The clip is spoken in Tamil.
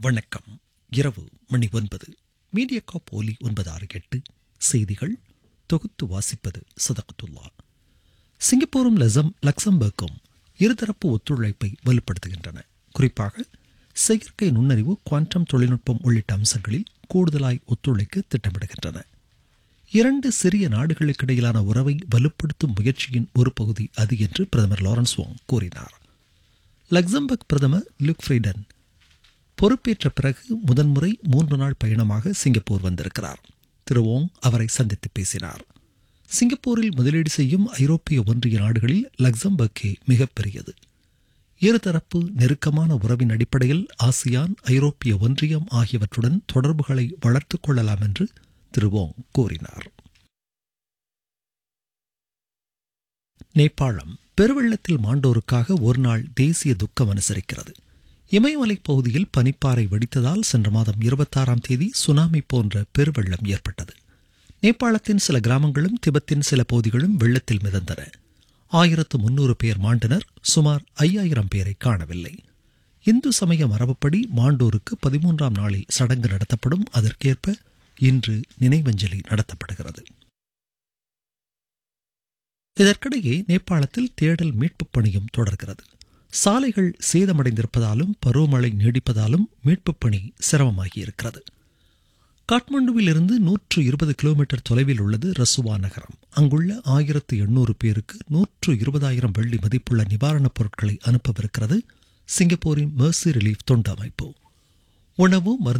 வணக்கம் இரவு மணி ஒன்பது மீடியா போலி ஒன்பது ஆறு எட்டு செய்திகள் தொகுத்து வாசிப்பது சதகத்துல்லா சிங்கப்பூரும் லெசம் லக்சம்பர்க்கும் இருதரப்பு ஒத்துழைப்பை வலுப்படுத்துகின்றன குறிப்பாக செயற்கை நுண்ணறிவு குவாண்டம் தொழில்நுட்பம் உள்ளிட்ட அம்சங்களில் கூடுதலாய் ஒத்துழைக்க திட்டமிடுகின்றன இரண்டு சிறிய நாடுகளுக்கிடையிலான உறவை வலுப்படுத்தும் முயற்சியின் ஒரு பகுதி அது என்று பிரதமர் லாரன்ஸ் வாங் கூறினார் லக்சம்பர்க் பிரதமர் லுக் ஃப்ரீடன் பொறுப்பேற்ற பிறகு முதன்முறை மூன்று நாள் பயணமாக சிங்கப்பூர் வந்திருக்கிறார் திரு ஓங் அவரை சந்தித்து பேசினார் சிங்கப்பூரில் முதலீடு செய்யும் ஐரோப்பிய ஒன்றிய நாடுகளில் லக்சம்பர்க்கே மிகப்பெரியது இருதரப்பு நெருக்கமான உறவின் அடிப்படையில் ஆசியான் ஐரோப்பிய ஒன்றியம் ஆகியவற்றுடன் தொடர்புகளை வளர்த்துக் கொள்ளலாம் என்று திரு ஓங் கூறினார் நேபாளம் பெருவெள்ளத்தில் மாண்டோருக்காக ஒரு நாள் தேசிய துக்கம் அனுசரிக்கிறது இமயமலை பகுதியில் பனிப்பாறை வெடித்ததால் சென்ற மாதம் இருபத்தாறாம் தேதி சுனாமி போன்ற பெருவெள்ளம் ஏற்பட்டது நேபாளத்தின் சில கிராமங்களும் திபெத்தின் சில பகுதிகளும் வெள்ளத்தில் மிதந்தன ஆயிரத்து முன்னூறு பேர் மாண்டனர் சுமார் ஐயாயிரம் பேரை காணவில்லை இந்து சமய மரபுப்படி மாண்டோருக்கு பதிமூன்றாம் நாளில் சடங்கு நடத்தப்படும் அதற்கேற்ப இன்று நினைவஞ்சலி நடத்தப்படுகிறது இதற்கிடையே நேபாளத்தில் தேடல் மீட்புப் பணியும் தொடர்கிறது சாலைகள் சேதமடைந்திருப்பதாலும் பருவமழை நீடிப்பதாலும் மீட்புப் பணி சிரமமாகி இருக்கிறது காட்மாண்டுவில் இருந்து நூற்று இருபது கிலோமீட்டர் தொலைவில் உள்ளது ரசுவா நகரம் அங்குள்ள ஆயிரத்து எண்ணூறு பேருக்கு நூற்று இருபதாயிரம் வெள்ளி மதிப்புள்ள நிவாரணப் பொருட்களை அனுப்பவிருக்கிறது சிங்கப்பூரின் மெர்சி ரிலீஃப் தொண்டு அமைப்பு உணவு மருந்து